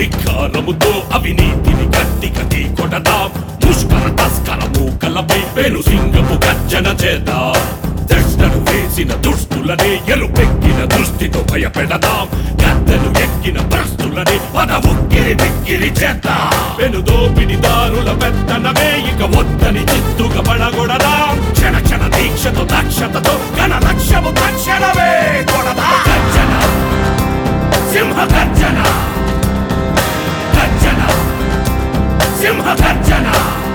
ధిక్కారముతో అవినీతిని గట్టి గట్టి కొడదాం ముష్కర తస్కర మూకలపై పెను సింగపు గర్జన చేద్దాం దృష్టను వేసిన దుష్టులనే ఎలుపెక్కిన దృష్టితో భయపెడదాం గద్దెను ఎక్కిన భ్రష్టులని పద ఉక్కిరి బిక్కిరి చేద్దాం పెను దోపిడిదారుల పెత్తనమే ఇక వద్దని చిత్తుగా పడగొడదాం క్షణ క్షణ దీక్షతో దక్షతతో ఘన లక్ష్యము తక్షణమే కొడదా గర్జన సింహ గర్జన గర్జన సింహ గర్జన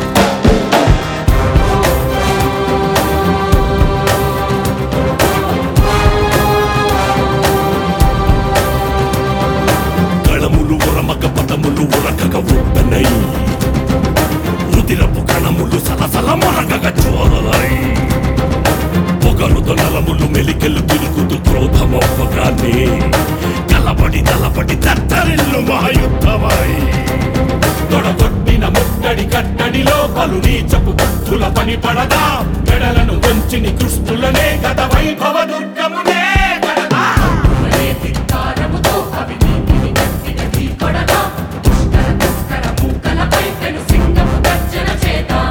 కళములు ఉరమక పదములు ఉరకక ఉబ్బనై రుదిరపు కణములు సలసల మొరగక చోరలై పొగరుతో నలములు మెలికెలు తిరుగుతూ క్రోధమవ్వగానే కలబడి తలబడి దత్తరిల్లు మహాయుద్ధమై తొడగొట్టిన ముట్టడి కట్టడిలో పలు నీచపు బుద్ధుల పని పడదా మెడలను వంచిని కృష్ణులనే గత వైభవ దుర్గమునే గడదా అనే ధిక్కారముతో అవినీతిని గట్టి గట్టి కొడదాం. దుష్కర తస్కర మూకలపై పెను సింగపు గర్జన చేద్దాం.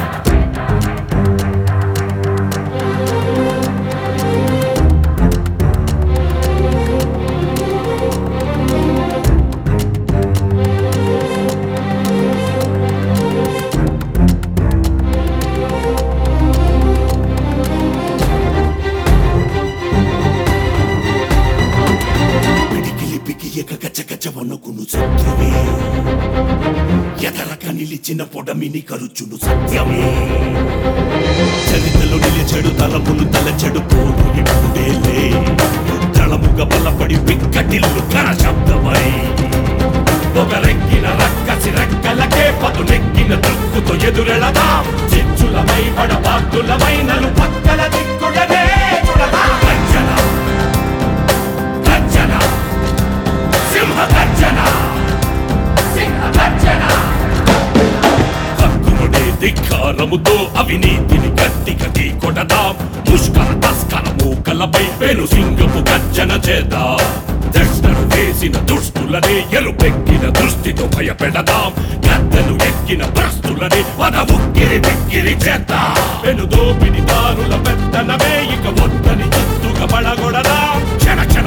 పిడికిలి బిగియక గజ గజ వణుకును శత్రువే ఎదరక నిలిచిన పొడమిని కరుచును సత్యమే చరితలో నిలిచెడు తలములు తలచెడు పోరు ఇప్పుడేలే దళముగా బలపడి పిక్కటిల్లు కర శబ్దమై పొగరెక్కిన రక్కసి రెక్కలకే పదునెక్కిన దృక్కుతో ఎదురెళదాం చిచ్చులమై పడబాటులమై నలు పక్కల దిక్కులనే చుడదా గర్జన గర్జన సింహ గర్జన సింహ గర్జన హక్కునుడే ధిక్కారముతో అవినీతిని గట్టి గట్టి కొడదాం ముష్కర తస్కర మూకలపై పెను సింగపు గర్జన చేద్దాం దృష్టను వేసిన దుష్టులనే ఎలుపెక్కిన దృష్టితో భయపెడదాం గద్దెను ఎక్కిన భ్రష్టులని పద ఉక్కిరి బిక్కిరి చేద్దాం పెను దోపిడిదారుల పెత్తనమే ఇక వద్దని చిత్తుగా పడగొడదాం క్షణ క్షణ